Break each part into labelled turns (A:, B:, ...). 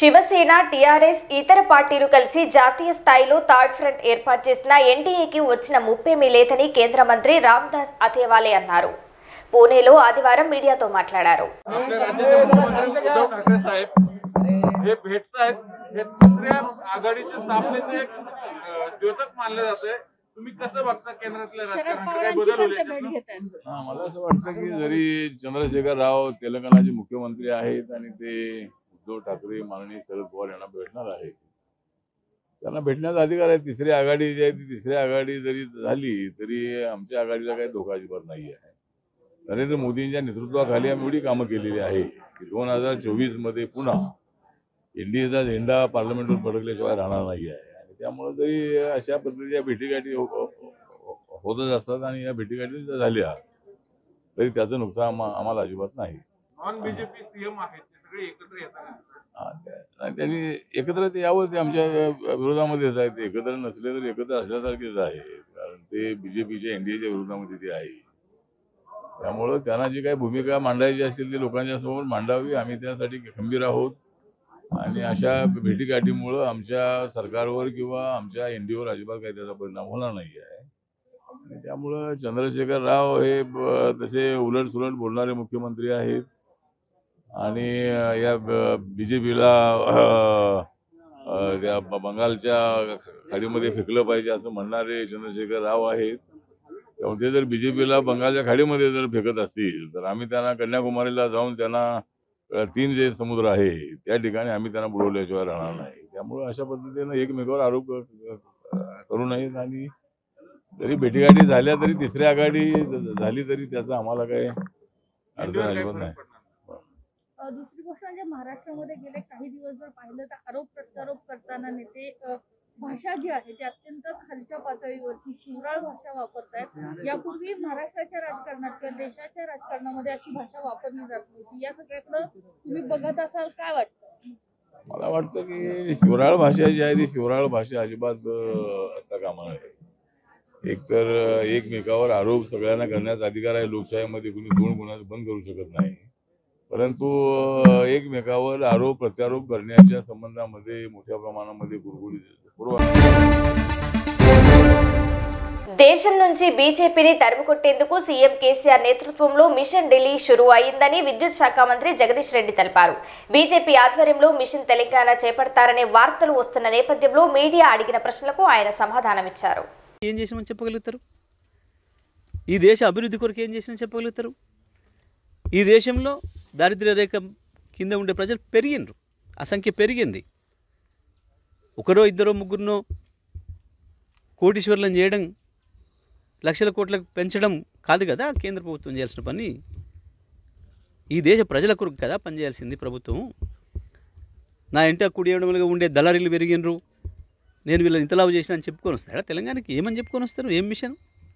A: Shiv Sena TRS ఇతర పార్టీలు కలిసి జాతీయ స్థాయిలో థర్డ్ ఫ్రంట్ ఏర్పాటు చేసిన ఎన్డీఏకి వచ్చిన ముప్పేమీ లేదని కేంద్ర మంత్రి రామ్దాస్ అథేవాలే అన్నారు పూణేలో ఆదివారం మీడియాతో మాట్లాడారు
B: आपल्या राज्याचे मुख्यमंत्री उद्धव ठाकरे साहेब हे भेटतायत हे दुसऱ्या आघाडीच्या स्थापनेचे एक अं, द्योतक मानलं जातंय तुम्ही कसं बघता केंद्रातल्या
C: शरद
B: राजकारणात काही
C: पवारांची
B: बदल
C: पण
B: होईल
C: ते भेट
B: याच्यातनं?
C: घेत आहेत
D: हा मला असं वाटतं की जरी चंद्रशेखर राव तेलंगणाचे मुख्यमंत्री आहेत आणि ते उद्धव ठाकरे माननीय शरद पवार यांना भेटणार आहेत त्यांना भेटण्याचा अधिकार आहे तिसरी आघाडी जी आहे ती तिसरी आघाडी जरी झाली तरी आमच्या आघाडीला काही धोका अजिबात नाही आहे नरेंद्र मोदींच्या नेतृत्वाखाली आम्ही एवढी कामं केलेली आहे की दोन हजार चोवीस मध्ये पुन्हा एनडीएचा झेंडा पार्लमेंटवर फडकल्याशिवाय राहणार नाही आहे आणि त्यामुळे जरी अशा पद्धतीच्या भेटीगाठी हो- हो- होतच असतात आणि या भेटीगाठी जर झाल्या तरी त्याचं नुकसान आम्हा- आम्हाला अजिबात नाही
B: नॉन बीजेपी सीएम आहेत ते सगळे एकत्र येतात
D: हा, त्या- आणि त्यांनी एकत्र ते यावं ते आमच्या विरोधामध्येच आहे ते एकत्र नसले तर एकत्र असल्यासारखेच आहे कारण ते बीजेपीच्या एनडीएच्या विरोधामध्ये ते आहे त्यामुळं त्यांना जी काही भूमिका मांडायची असतील ती लोकांच्या समोर मांडावी आम्ही त्यासाठी खंबीर आहोत आणि अशा भेटीगाठीमुळं आमच्या सरकारवर किंवा आमच्या एनडीओवर अजिबात काही त्याचा परिणाम होणार नाही आहे आणि त्यामुळं चंद्रशेखर राव हे ब- तसे उलट सुलट बोलणारे मुख्यमंत्री आहेत आणि अं, या बी जे पीला त्या ब- बंगालच्या खाडीमध्ये फेकलं पाहिजे असं म्हणणारे चंद्रशेखर राव आहेत त्यामुळे ते जर बी जे पीला बंगालच्या खाडीमध्ये जर फेकत असतील तर आम्ही त्यांना कन्याकुमारीला जाऊन त्यांना अं, तीन जे समुद्र आहे त्या ठिकाणी आम्ही त्यांना बुडवल्याशिवाय राहणार नाही त्यामुळे अशा पद्धतीनं एकमेकावर आरोप क- क- करू नयेत आणि जरी भेटीगाठी झाल्या तरी तिसरी आघाडी ज- झाली तरी त्याचा आम्हाला काही अडचण
B: NDA वर काही
D: अजिबात
B: फरक
D: नाही
B: पडणार नाही.
C: अ, दुसरी गोष्ट म्हणजे महाराष्ट्रामध्ये गेले काही दिवस जर पाहिलं तर आरोप प्रत्यारोप करताना नेते अ, भाषा जी आहे ती अत्यंत खालच्या पातळीवरची शिवराळ भाषा वापरतायत यापूर्वी महाराष्ट्राच्या राजकारणात किंवा देशाच्या राजकारणामध्ये अशी भाषा वापरली जात नव्हती या सगळ्याकडं तुम्ही बघत असाल काय वाटतं
D: मला वाटतं की शिवराळ भाषा जी आहे ती शिवराळ भाषा अजिबात अं, असता कामा नये एकतर अं, एकमेकावर आरोप सगळ्यांना करण्याचा अधिकार आहे लोकशाहीमध्ये कुणी दोन गुणाचं बंद करू शकत नाही परंतु अं, एकमेकावर आरोप प्रत्यारोप करण्याच्या संबंधामध्ये मोठ्या प्रमाणामध्ये गुरगुरी सुरू आहे
A: దేశం నుంచి బీజేపీని తరిమికొట్టేందుకు సీఎం కేసీఆర్ నేతృత్వంలో మిషన్ ఢిల్లీ షురూ అయిందని విద్యుత్ శాఖ మంత్రి జగదీష్ రెడ్డి తెలిపారు బీజేపీ ఆధ్వర్యంలో మిషన్ తెలంగాణ చేపడతారనే వార్తలు వస్తున్న నేపథ్యంలో మీడియా అడిగిన ప్రశ్నలకు ఆయన సమాధానమిచ్చారు
E: ఏం చేసినామని చెప్పగలుగుతారు ఈ దేశ అభివృద్ధి కొరకు ఏం చేసినా చెప్పగలుగుతారు ఈ దేశంలో దారిద్ర్య రేఖ కింద ఉండే ప్రజలు పెరిగినరు ఆ సంఖ్య పెరిగింది ఒకరో ఇద్దరో ముగ్గురునో కోటీశ్వర్లను చేయడం లక్షల కోట్లకు పెంచడం కాదు కదా కేంద్ర ప్రభుత్వం చేయాల్సిన పని ఈ దేశ ప్రజల కొరకు కదా పనిచేయాల్సింది ప్రభుత్వం నా ఇంట కుడి ఎడమలుగా ఉండే దళారీలు పెరిగినరు నేను వీళ్ళని ఇంతలావు చేసిన అని చెప్పుకొని వస్తాడా తెలంగాణకి ఏమని చెప్పుకొని వస్తారు ఏం మిషన్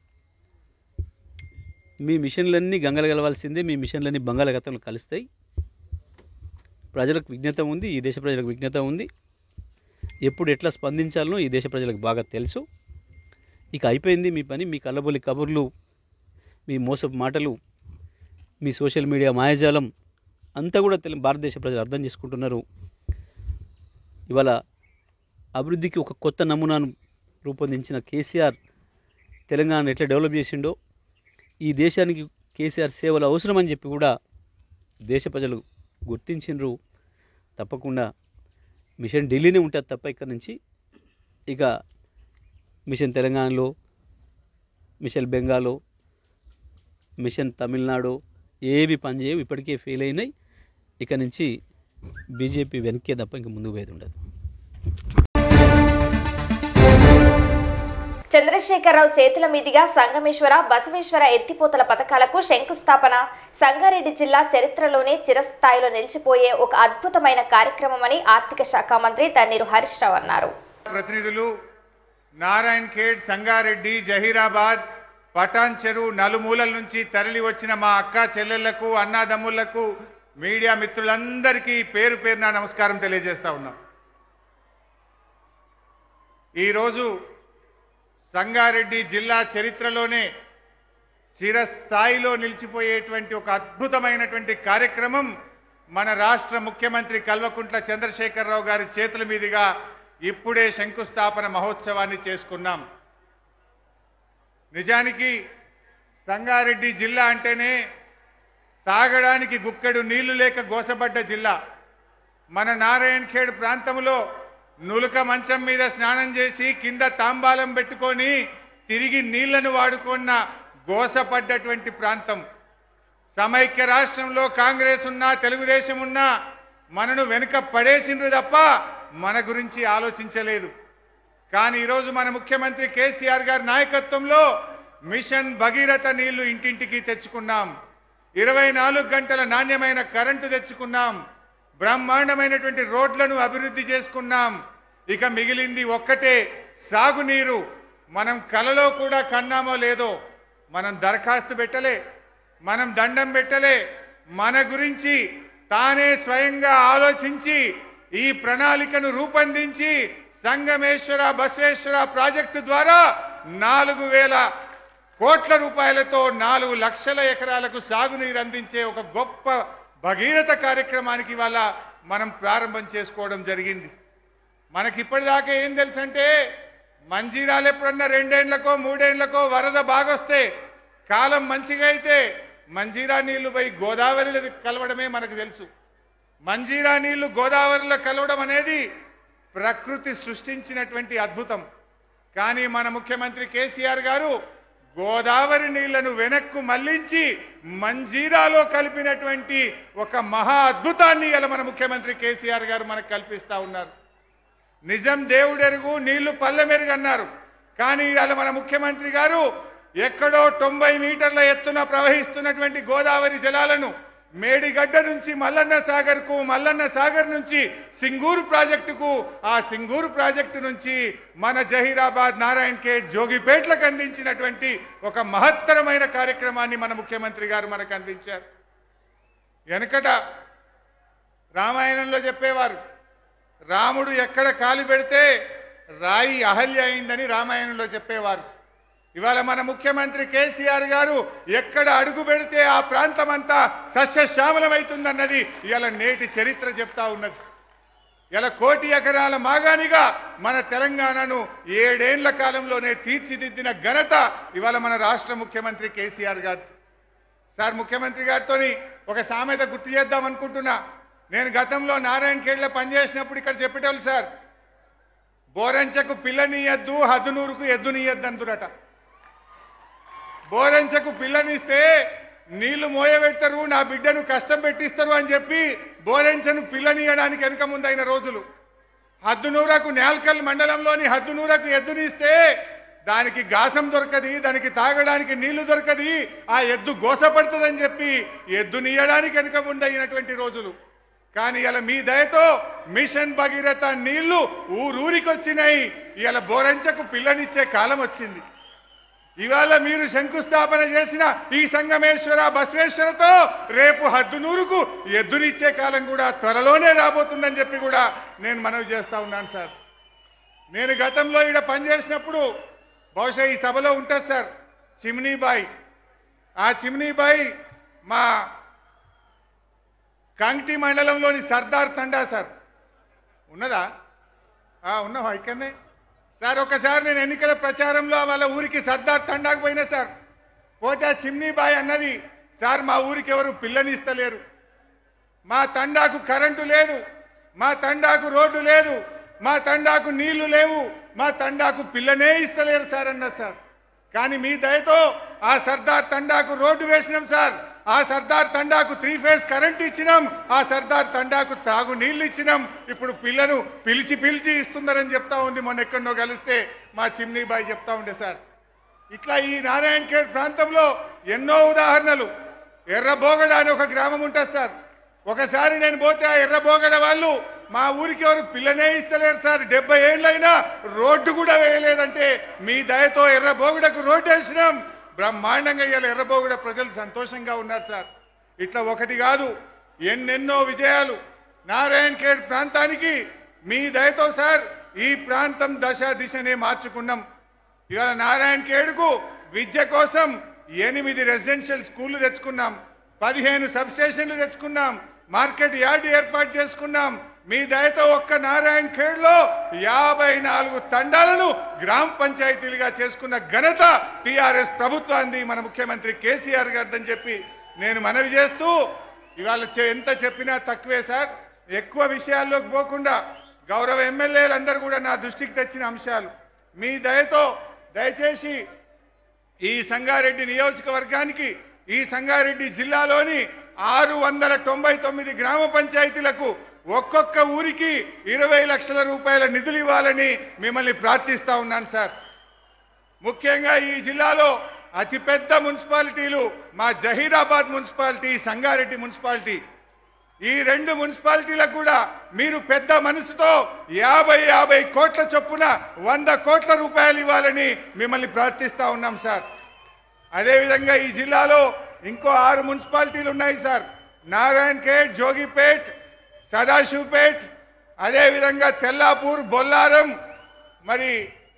E: మీ మిషన్లన్నీ గంగలు కలవాల్సిందే మీ మిషన్లన్నీ బంగాళాఖాతంలో కలుస్తాయి ప్రజలకు విజ్ఞత ఉంది ఈ దేశ ప్రజలకు విజ్ఞత ఉంది ఎప్పుడు ఎట్లా స్పందించాలనో ఈ దేశ ప్రజలకు బాగా తెలుసు ఇక అయిపోయింది మీ పని మీ కళ్ళబొల్లి కబుర్లు మీ మోసపు మాటలు మీ సోషల్ మీడియా మాయాజాలం అంతా కూడా తెల భారతదేశ ప్రజలు అర్థం చేసుకుంటున్నారు ఇవాళ అభివృద్ధికి ఒక కొత్త నమూనాను రూపొందించిన కేసీఆర్ తెలంగాణ ఎట్లా డెవలప్ చేసిండో ఈ దేశానికి కేసీఆర్ సేవలు అవసరమని చెప్పి కూడా దేశ ప్రజలు గుర్తించిండ్రు తప్పకుండా మిషన్ ఢిల్లీనే ఉంటుంది తప్ప ఇక్కడ నుంచి ఇక మిషన్ తెలంగాణలో మిషన్ బెంగాలో మిషన్ తమిళనాడు ఏవి పనిచేయవు ఇప్పటికే ఫెయిల్ అయినాయి ఇక నుంచి బీజేపీ వెనక్కే తప్ప ఇంక ముందుకు పోయేది ఉండదు
A: చంద్రశేఖరరావు చేతుల మీదుగా సంగమేశ్వర బసవేశ్వర ఎత్తిపోతల పథకాలకు శంకుస్థాపన సంగారెడ్డి జిల్లా చరిత్రలోనే చిరస్థాయిలో నిలిచిపోయే ఒక అద్భుతమైన కార్యక్రమమని ఆర్థిక శాఖ మంత్రి తన్నీరు హరీష్ రావు అన్నారు
F: ప్రతినిధులు నారాయణ్ ఖేడ్ సంగారెడ్డి జహీరాబాద్ పటాన్ చెరువు నలుమూలల నుంచి తరలి వచ్చిన మా అక్క చెల్లెళ్లకు అన్నాదమ్ముళ్లకు మీడియా మిత్రులందరికీ పేరు పేరున నమస్కారం తెలియజేస్తా ఉన్నాం ఈరోజు సంగారెడ్డి జిల్లా చరిత్రలోనే చిరస్థాయిలో నిలిచిపోయేటువంటి ఒక అద్భుతమైనటువంటి కార్యక్రమం మన రాష్ట్ర ముఖ్యమంత్రి కల్వకుంట్ల చంద్రశేఖరరావు గారి చేతుల మీదుగా ఇప్పుడే శంకుస్థాపన మహోత్సవాన్ని చేసుకున్నాం నిజానికి సంగారెడ్డి జిల్లా అంటేనే తాగడానికి గుక్కెడు నీళ్లు లేక గోసపడ్డ జిల్లా మన నారాయణ్ ఖేడ్ ప్రాంతంలో నులుక మంచం మీద స్నానం చేసి కింద తాంబాలం పెట్టుకొని తిరిగి నీళ్లను వాడుకున్న గోసపడ్డటువంటి ప్రాంతం సమైక్య రాష్ట్రంలో కాంగ్రెస్ ఉన్నా తెలుగుదేశం ఉన్నా మనను వెనుక పడేసిండ్రు తప్ప మన గురించి ఆలోచించలేదు కానీ ఈరోజు మన ముఖ్యమంత్రి కేసీఆర్ గారి నాయకత్వంలో మిషన్ భగీరథ నీళ్లు ఇంటింటికి తెచ్చుకున్నాం ఇరవై నాలుగు గంటల నాణ్యమైన కరెంటు తెచ్చుకున్నాం బ్రహ్మాండమైనటువంటి రోడ్లను అభివృద్ధి చేసుకున్నాం ఇక మిగిలింది ఒక్కటే సాగునీరు మనం కలలో కూడా కన్నామో లేదో మనం దరఖాస్తు పెట్టలే మనం దండం పెట్టలే మన గురించి తానే స్వయంగా ఆలోచించి ఈ ప్రణాళికను రూపొందించి సంగమేశ్వర బసవేశ్వర ప్రాజెక్టు ద్వారా నాలుగు వేల కోట్ల రూపాయలతో నాలుగు లక్షల ఎకరాలకు సాగునీరు అందించే ఒక గొప్ప భగీరథ కార్యక్రమానికి ఇవాళ మనం ప్రారంభం చేసుకోవడం జరిగింది మనకి ఇప్పటిదాకా ఏం తెలుసంటే మంజీరాలు ఎప్పుడన్నా రెండేళ్లకో మూడేళ్లకో వరద బాగొస్తే కాలం మంచిగా అయితే మంజీరా నీళ్లు పోయి గోదావరిలో కలవడమే మనకు తెలుసు మంజీరా నీళ్లు గోదావరిలో కలవడం అనేది ప్రకృతి సృష్టించినటువంటి అద్భుతం కానీ మన ముఖ్యమంత్రి కేసీఆర్ గారు గోదావరి నీళ్లను వెనక్కు మళ్లించి మంజీరాలో కలిపినటువంటి ఒక మహా అద్భుతాన్ని ఇలా మన ముఖ్యమంత్రి కేసీఆర్ గారు మనకు కల్పిస్తా ఉన్నారు నిజం దేవుడెరుగు నీళ్లు పల్లెమెరుగు అన్నారు కానీ ఇవాళ మన ముఖ్యమంత్రి గారు ఎక్కడో తొంభై మీటర్ల ఎత్తున ప్రవహిస్తున్నటువంటి గోదావరి జలాలను మేడిగడ్డ నుంచి మల్లన్న సాగర్ కు మల్లన్న సాగర్ నుంచి సింగూరు ప్రాజెక్టుకు ఆ సింగూరు ప్రాజెక్టు నుంచి మన జహీరాబాద్ నారాయణ్ కే జోగిపేట్లకు అందించినటువంటి ఒక మహత్తరమైన కార్యక్రమాన్ని మన ముఖ్యమంత్రి గారు మనకు అందించారు వెనకట రామాయణంలో చెప్పేవారు రాముడు ఎక్కడ కాలు పెడితే రాయి అహల్య అయిందని రామాయణంలో చెప్పేవారు ఇవాళ మన ముఖ్యమంత్రి కేసీఆర్ గారు ఎక్కడ అడుగు పెడితే ఆ ప్రాంతం అంతా సస్యశ్యామలమవుతుందన్నది ఇవాళ నేటి చరిత్ర చెప్తా ఉన్నది ఇలా కోటి ఎకరాల మాగానిగా మన తెలంగాణను ఏడేండ్ల కాలంలోనే తీర్చిదిద్దిన ఘనత ఇవాళ మన రాష్ట్ర ముఖ్యమంత్రి కేసీఆర్ గారు సార్ ముఖ్యమంత్రి గారితో ఒక సామెత గుర్తు చేద్దాం అనుకుంటున్నా నేను గతంలో నారాయణ ఖేడ్లో పనిచేసినప్పుడు ఇక్కడ చెప్పేటోళ్ళు సార్ బోరంచకు పిల్లనియద్దు హద్దునూరుకు ఎద్దునియద్దు అందురట బోరంచకు పిల్లనిస్తే నీళ్లు మోయబెడతారు నా బిడ్డను కష్టం పెట్టిస్తారు అని చెప్పి బోరెంచను పిల్లనియడానికి వెనుక ముందైన రోజులు హద్దునూరకు నేల్కల్ మండలంలోని హద్దునూరకు ఎద్దునిస్తే దానికి గాసం దొరకది దానికి తాగడానికి నీళ్లు దొరకది ఆ ఎద్దు గోసపడుతుందని చెప్పి ఎద్దు నీయడానికి వెనుక ముందైనటువంటి రోజులు కానీ ఇలా మీ దయతో మిషన్ భగీరథ నీళ్లు ఊరూరికి వచ్చినాయి ఇలా బోరంచకు పిల్లనిచ్చే కాలం వచ్చింది ఇవాళ మీరు శంకుస్థాపన చేసిన ఈ సంగమేశ్వర బసవేశ్వరతో రేపు హద్దునూరుకు ఎద్దునిచ్చే కాలం కూడా త్వరలోనే రాబోతుందని చెప్పి కూడా నేను మనవి చేస్తా ఉన్నాను సార్ నేను గతంలో ఇక్కడ పనిచేసినప్పుడు బహుశా ఈ సభలో ఉంటుంది సార్ చిమ్నీబాయి ఆ చిమ్నీబాయి మా కంగ్టి మండలంలోని సర్దార్ తండా సార్ ఉన్నదా ఆ, ఉన్నావా ఇక్కడనే సార్ ఒకసారి నేను ఎన్నికల ప్రచారంలో వాళ్ళ ఊరికి సర్దార్ తండాకు పోయినా సార్ పోతే ఆ చిమ్నీ బాయ్ అన్నది సార్ మా ఊరికి ఎవరు పిల్లనిస్తలేరు మా తండాకు కరెంటు లేదు మా తండాకు రోడ్డు లేదు మా తండాకు నీళ్లు లేవు మా తండాకు పిల్లనే ఇస్తలేరు సార్ అన్న సార్ కానీ మీ దయతో ఆ సర్దార్ తండాకు రోడ్డు వేసినాం సార్ ఆ సర్దార్ తండాకు త్రీ ఫేజ్ కరెంట్ ఇచ్చినాం ఆ సర్దార్ తండాకు తాగు నీళ్లు ఇచ్చినాం ఇప్పుడు పిల్లను పిలిచి పిలిచి ఇస్తున్నారని చెప్తా ఉంది మొన్న ఎక్కడో కలిస్తే మా చిమ్నీ బాయ్ చెప్తా ఉండే సార్ ఇట్లా ఈ నారాయణ ఖేడ్ ప్రాంతంలో ఎన్నో ఉదాహరణలు ఎర్రబోగడ అని ఒక గ్రామం ఉంటుంది సార్ ఒకసారి నేను పోతే ఆ ఎర్రబోగడ వాళ్ళు మా ఊరికి ఎవరు పిల్లనే ఇస్తలేరు సార్ డెబ్బై ఏళ్ళైనా రోడ్డు కూడా వేయలేదంటే మీ దయతో ఎర్రబోగడకు రోడ్డు వేసినాం బ్రహ్మాండంగా ఇవాళ ఎర్రబోగడ ప్రజలు సంతోషంగా ఉన్నారు సార్ ఇట్లా ఒకటి కాదు ఎన్నెన్నో విజయాలు నారాయణ ఖేడ్ ప్రాంతానికి మీ దయతో సార్ ఈ ప్రాంతం దశ దిశనే మార్చుకున్నాం ఇవాళ నారాయణ ఖేడ్కు విద్య కోసం ఎనిమిది రెసిడెన్షియల్ స్కూళ్లు తెచ్చుకున్నాం పదిహేను సబ్ స్టేషన్లు తెచ్చుకున్నాం మార్కెట్ యార్డ్ ఏర్పాటు చేసుకున్నాం మీ దయతో ఒక్క నారాయణ ఖేడ్లో యాభై నాలుగు తండాలను గ్రామ పంచాయతీలుగా చేసుకున్న ఘనత టిఆర్ఎస్ ప్రభుత్వాన్ని మన ముఖ్యమంత్రి కేసీఆర్ గారిదని చెప్పి నేను మనవి చేస్తూ ఇవాళ చె- ఎంత చెప్పినా తక్కువే సార్ ఎక్కువ విషయాల్లోకి పోకుండా గౌరవ ఎమ్మెల్యేలందరూ కూడా నా దృష్టికి తెచ్చిన అంశాలు మీ దయతో దయచేసి ఈ సంగారెడ్డి నియోజకవర్గానికి ఈ సంగారెడ్డి జిల్లాలోని ఆరు వందల తొంభై తొమ్మిది గ్రామ పంచాయతీలకు ఒక్కొక్క ఊరికి ఇరవై లక్షల రూపాయల నిధులు ఇవ్వాలని మిమ్మల్ని ప్రార్థిస్తా ఉన్నాను సార్ ముఖ్యంగా ఈ జిల్లాలో అతిపెద్ద మున్సిపాలిటీలు మా జహీరాబాద్ మున్సిపాలిటీ సంగారెడ్డి మున్సిపాలిటీ ఈ రెండు మున్సిపాలిటీలకు కూడా మీరు పెద్ద మనసుతో యాభై యాభై కోట్ల చొప్పున వంద కోట్ల రూపాయలు ఇవ్వాలని మిమ్మల్ని ప్రార్థిస్తా ఉన్నాం సార్ అదేవిధంగా ఈ జిల్లాలో ఇంకో ఆరు మున్సిపాలిటీలు ఉన్నాయి సార్ నారాయణ్ ఖేడ్ జోగిపేట్ సదాశివపేట్ అదేవిధంగా తెల్లాపూర్ బొల్లారం మరి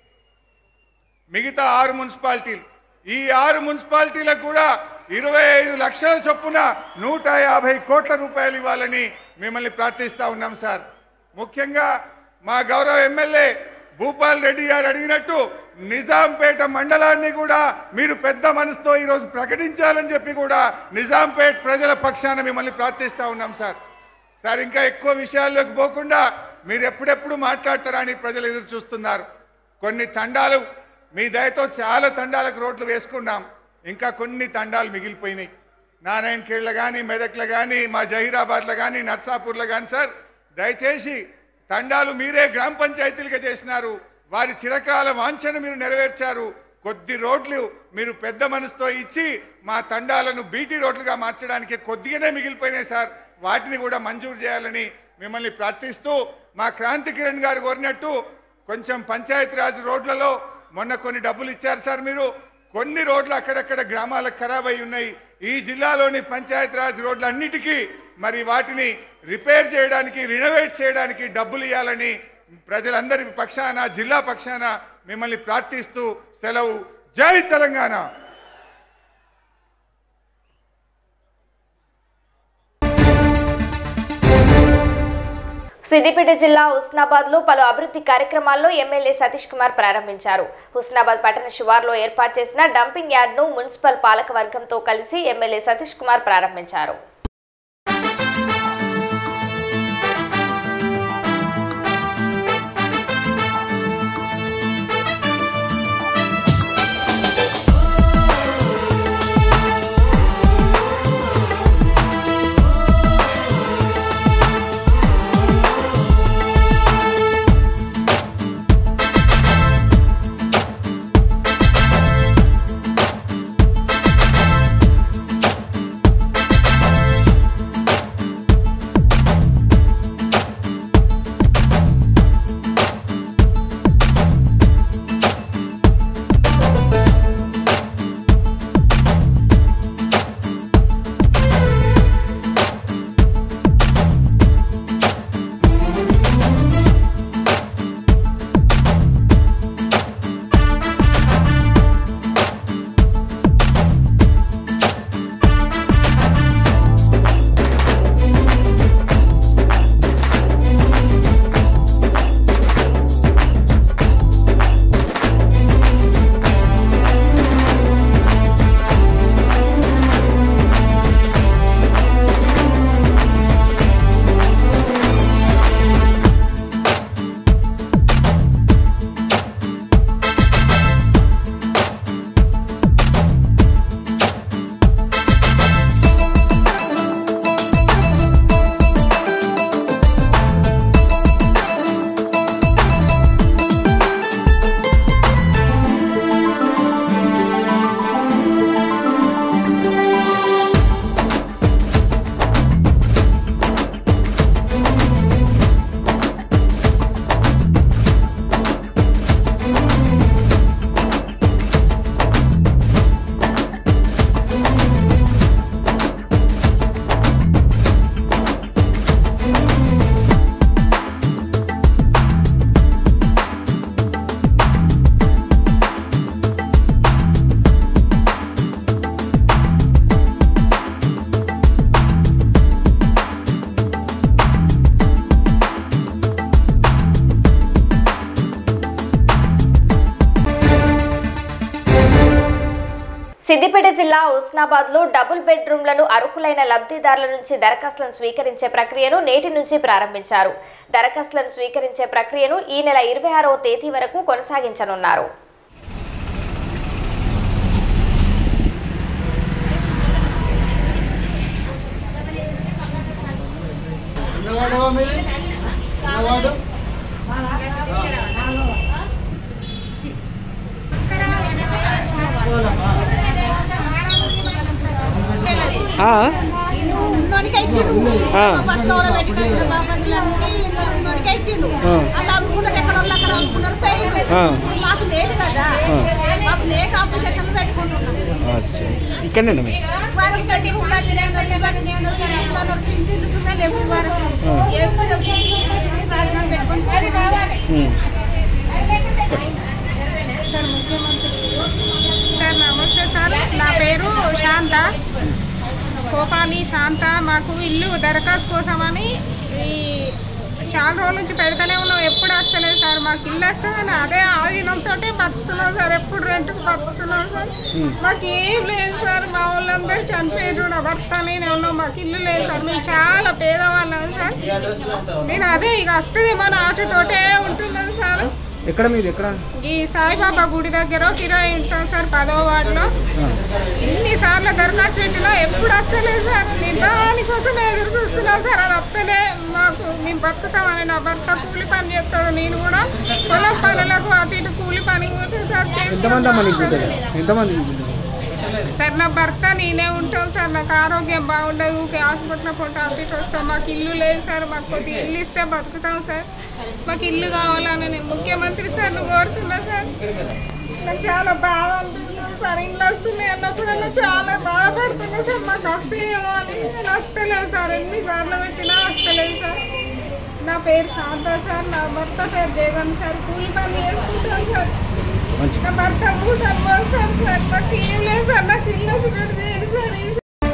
F: మిగతా ఆరు మున్సిపాలిటీలు ఈ ఆరు మున్సిపాలిటీలకు కూడా ఇరవై ఐదు లక్షల చొప్పున నూట యాభై కోట్ల రూపాయలు ఇవ్వాలని మిమ్మల్ని ప్రార్థిస్తా ఉన్నాం సార్ ముఖ్యంగా మా గౌరవ ఎమ్మెల్యే భూపాల్ రెడ్డి గారు అడిగినట్టు నిజాంపేట మండలాన్ని కూడా మీరు పెద్ద మనసుతో ఈరోజు ప్రకటించాలని చెప్పి కూడా నిజాంపేట్ ప్రజల పక్షాన మిమ్మల్ని ప్రార్థిస్తా ఉన్నాం సార్ సార్ ఇంకా ఎక్కువ విషయాల్లోకి పోకుండా మీరు ఎప్పుడెప్పుడు మాట్లాడతారా అని ప్రజలు ఎదురు చూస్తున్నారు కొన్ని తండాలు మీ దయతో చాలా తండాలకు రోడ్లు వేసుకున్నాం ఇంకా కొన్ని తండాలు మిగిలిపోయినాయి నారాయణ ఖేడ్ల కానీ మెదక్ల కానీ మా జహీరాబాద్లో కానీ నర్సాపూర్లో కానీ సార్ దయచేసి తండాలు మీరే గ్రామ పంచాయతీలుగా చేసినారు వారి చిరకాల వాంఛను మీరు నెరవేర్చారు కొద్ది రోడ్లు మీరు పెద్ద మనసుతో ఇచ్చి మా తండాలను బీటీ రోడ్లుగా మార్చడానికి కొద్దిగానే మిగిలిపోయినాయి సార్ వాటిని కూడా మంజూరు చేయాలని మిమ్మల్ని ప్రార్థిస్తూ మా క్రాంతి కిరణ్ గారు కోరినట్టు కొంచెం పంచాయతీరాజ్ రోడ్లలో మొన్న కొన్ని డబ్బులు ఇచ్చారు సార్ మీరు కొన్ని రోడ్లు అక్కడక్కడ గ్రామాలకు ఖరాబ్ అయి ఉన్నాయి ఈ జిల్లాలోని పంచాయతీరాజ్ రోడ్లన్నిటికీ మరి వాటిని రిపేర్ చేయడానికి రినోవేట్ చేయడానికి డబ్బులు ఇవ్వాలని ప్రజలందరి పక్షాన జిల్లా పక్షాన మిమ్మల్ని ప్రార్థిస్తూ సెలవు జై తెలంగాణ
A: సిద్దిపేట జిల్లా హుస్నాబాద్ లో పలు అభివృద్ధి కార్యక్రమాల్లో ఎమ్మెల్యే సతీష్ కుమార్ ప్రారంభించారు హుస్నాబాద్ పట్టణ శివార్లో ఏర్పాటు చేసిన డంపింగ్ యార్డ్ ను మున్సిపల్ పాలక వర్గంతో కలిసి ఎమ్మెల్యే సతీష్ కుమార్ ప్రారంభించారు సిద్దిపేట జిల్లా హుస్నాబాద్ లో డబుల్ బెడ్రూమ్లను అర్హులైన లబ్ధిదారుల నుంచి దరఖాస్తులను స్వీకరించే ప్రక్రియను నేటి నుంచి ప్రారంభించారు దరఖాస్తులను స్వీకరించే ప్రక్రియను ఈ నెల ఇరవై ఆరవ తేదీ వరకు కొనసాగించనున్నారు
G: ఇల్లు ఉన్నోనికే ఇచ్చిండు పక్కన పెట్టుకుంటున్న బాబాజీలన్నీ ఇల్లు ఉన్నోనికే ఇచ్చిండు అలా అమ్ముకున్నారు ఎక్కడ వాళ్ళు అక్కడ అమ్ముకున్నారు పోయిండు మాకు లేదు కదా మాకు లేక అప్లికేషన్లు పెట్టుకుంటున్నాం
H: ఇక్కడనేనా మీరు
G: వారం పెట్టుకుంటా పింఛన్లు కూడా లేవు వారం ఎప్పుడు రాజీనామా పెట్టుకొని కావాలి
I: సార్ నమస్తే సార్ నా పేరు శాంత కోపాలి శాంత మాకు ఇల్లు దరఖాస్తు కోసమని ఈ చాలా రోజుల నుంచి పెడతానే ఉన్నాం ఎప్పుడు వస్తలేదు సార్ మాకు ఇల్లు వస్తుందని అదే ఆధీనంతో బతుకుతున్నాం సార్ ఎప్పుడు రెంట్కి బతుకుతున్నాం సార్ మాకు ఏం లేదు సార్ మా వాళ్ళందరూ చనిపోయారు నా భర్త నేను ఉన్నాం మాకు ఇల్లు లేదు సార్ మేము చాలా పేదవాళ్ళం సార్ నేను అదే ఇక వస్తుందేమో అని ఆశతోటే ఉంటున్నాను సార్
H: ఎక్కడ మీరు ఎక్కడ
I: ఈ సాయిబాబా గుడి దగ్గర కిరాయి ఉంటాం సార్ పదో వార్డులో ఇన్నిసార్లు దరఖాస్తు పెట్టినా ఎప్పుడు వస్తలేదు సార్ నేను దానికోసం ఎదురు చూస్తున్నాను సార్ అది వస్తలే మాకు మేము బతుకుతామని నా భర్త కూలి పని చేస్తాడు నేను కూడా పొలం పనులకు అటు ఇటు కూలి పని పోతే సార్
H: ఎంతమంది అమ్మ నీకు
I: చేసుకుంటాను.
H: బిడ్డలు ఎంతమంది నీకు బిడ్డలు?
I: సార్ నా భర్త నేనే ఉంటాం సార్ నాకు ఆరోగ్యం బాగుండదు ఊరికే హాస్పిటల్ పోతే అటు ఇటు వస్తాం మాకు ఇల్లు లేదు సార్ మాకు కొద్దిగా ఇల్లు ఇస్తే బతుకుతాం సార్ మాకు ఇల్లు కావాలని నేను ముఖ్యమంత్రి సార్ను కోరుతున్నా సార్ నాకు చాలా బాధ అనిపిస్తుంది సార్ ఇల్లు వస్తున్నాయి అన్నప్పుడల్లా చాలా బాధపడుతున్నా సార్ మాకు వస్తాయేమో అని నేను వస్తలేదు సార్ ఎన్నిసార్లు పెట్టినా వస్తలేదు సార్ నా పేరు శాంత సార్ నా భర్త పేరు జగన్ సార్ కూలి పని చేసుకుంటాను సార్
H: మంచి
I: నా భర్త మూసాలు మోస్తాను సార్ నాకు ఏం లేదు సార్ నాకు ఇల్లు వచ్చినట్టు చేయండి సార్ ఈ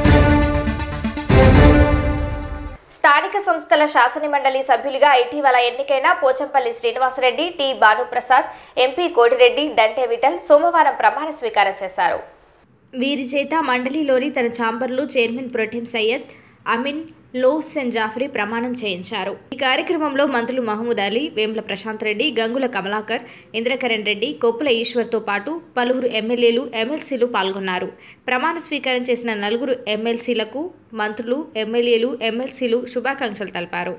A: స్థానిక సంస్థల శాసన మండలి సభ్యులుగా ఇటీవల ఎన్నికైన పోచంపల్లి శ్రీనివాసరెడ్డి టి భానుప్రసాద్ ఎంపీ కోటిరెడ్డి దంటే విఠల్ సోమవారం ప్రమాణ స్వీకారం చేశారు వీరి చేత మండలిలోని తన ఛాంబర్లు చైర్మన్ ప్రొటెం సయ్యద్ అమిన్ లోహ్సెన్ జాఫ్రీ ప్రమాణం చేయించారు ఈ కార్యక్రమంలో మంత్రులు మహమూద్ అలీ వేముల ప్రశాంత్ రెడ్డి గంగుల కమలాకర్ ఇంద్రకరణ్ రెడ్డి కొప్పుల ఈశ్వర్తో పాటు పలువురు ఎమ్మెల్యేలు ఎమ్మెల్సీలు పాల్గొన్నారు ప్రమాణ స్వీకారం చేసిన నలుగురు ఎమ్మెల్సీలకు మంత్రులు ఎమ్మెల్యేలు ఎమ్మెల్సీలు శుభాకాంక్షలు తెలిపారు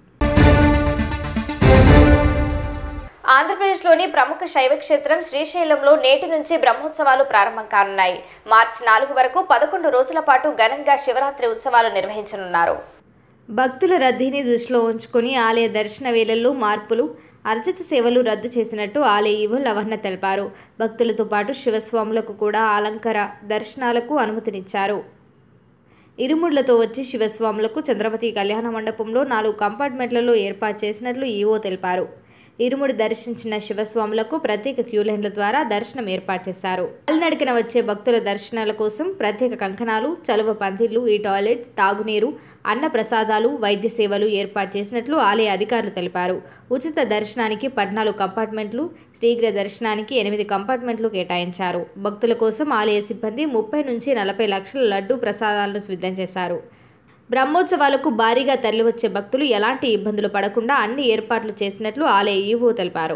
A: ఆంధ్రప్రదేశ్లోని ప్రముఖ శైవ క్షేత్రం శ్రీశైలంలో నేటి నుంచి బ్రహ్మోత్సవాలు ప్రారంభం కానున్నాయి మార్చి నాలుగు వరకు పదకొండు రోజుల పాటు ఘనంగా శివరాత్రి ఉత్సవాలు నిర్వహించనున్నారు భక్తుల రద్దీని దృష్టిలో ఉంచుకొని ఆలయ దర్శన వేళల్లో మార్పులు అర్జిత సేవలు రద్దు చేసినట్టు ఆలయ ఈవో లవన్న తెలిపారు భక్తులతో పాటు శివస్వాములకు కూడా అలంకార దర్శనాలకు అనుమతినిచ్చారు ఇరుముళ్లతో వచ్చి శివస్వాములకు చంద్రవతి కళ్యాణ మండపంలో నాలుగు కంపార్ట్మెంట్లలో ఏర్పాటు చేసినట్లు ఈవో తెలిపారు ఇరుముడి దర్శించిన శివస్వాములకు ప్రత్యేక క్యూలైన్ల ద్వారా దర్శనం ఏర్పాటు చేశారు కాలినడకన వచ్చే భక్తుల దర్శనాల కోసం ప్రత్యేక కంకణాలు చలువ పందిళ్లు ఈ టాయిలెట్ తాగునీరు అన్న ప్రసాదాలు వైద్య సేవలు ఏర్పాటు చేసినట్లు ఆలయ అధికారులు తెలిపారు ఉచిత దర్శనానికి పద్నాలుగు కంపార్ట్మెంట్లు శీఘ్ర దర్శనానికి ఎనిమిది కంపార్ట్మెంట్లు కేటాయించారు భక్తుల కోసం ఆలయ సిబ్బంది ముప్పై నుంచి నలభై లక్షల లడ్డూ ప్రసాదాలను సిద్ధం చేశారు బ్రహ్మోత్సవాలకు భారీగా తరలివచ్చే భక్తులు ఎలాంటి ఇబ్బందులు పడకుండా అన్ని ఏర్పాట్లు చేసినట్లు ఆలయ ఈవో తెలిపారు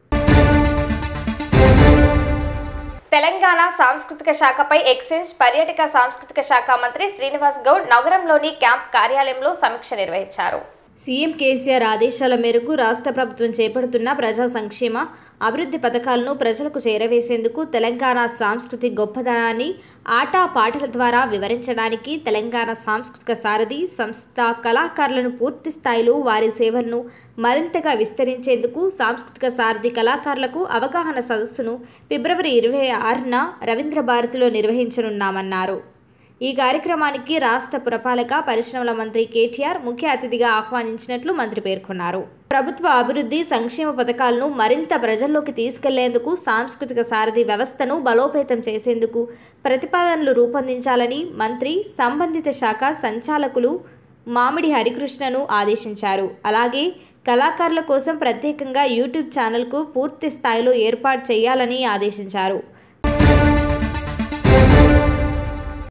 A: తెలంగాణ సాంస్కృతిక శాఖపై ఎక్సైజ్ పర్యాటక సాంస్కృతిక శాఖ మంత్రి శ్రీనివాస్ గౌడ్ నగరంలోని క్యాంప్ కార్యాలయంలో సమీక్ష నిర్వహించారు సీఎం కేసీఆర్ ఆదేశాల మేరకు రాష్ట్ర ప్రభుత్వం చేపడుతున్న ప్రజా సంక్షేమ అభివృద్ధి పథకాలను ప్రజలకు చేరవేసేందుకు తెలంగాణ సాంస్కృతిక గొప్పదనాన్ని ఆటా పాటల ద్వారా వివరించడానికి తెలంగాణ సాంస్కృతిక సారథి సంస్థ కళాకారులను పూర్తి స్థాయిలో వారి సేవలను మరింతగా విస్తరించేందుకు సాంస్కృతిక సారథి కళాకారులకు అవగాహన సదస్సును ఫిబ్రవరి ఇరవై ఆరున రవీంద్ర భారతిలో నిర్వహించనున్నామన్నారు ఈ కార్యక్రమానికి రాష్ట్ర పురపాలక పరిశ్రమల మంత్రి కేటీఆర్ ముఖ్య అతిథిగా ఆహ్వానించినట్లు మంత్రి పేర్కొన్నారు ప్రభుత్వ అభివృద్ధి సంక్షేమ పథకాలను మరింత ప్రజల్లోకి తీసుకెళ్లేందుకు సాంస్కృతిక సారథి వ్యవస్థను బలోపేతం చేసేందుకు ప్రతిపాదనలు రూపొందించాలని మంత్రి సంబంధిత శాఖ సంచాలకులు మామిడి హరికృష్ణను ఆదేశించారు అలాగే కళాకారుల కోసం ప్రత్యేకంగా యూట్యూబ్ ఛానల్కు పూర్తి స్థాయిలో ఏర్పాటు చేయాలని ఆదేశించారు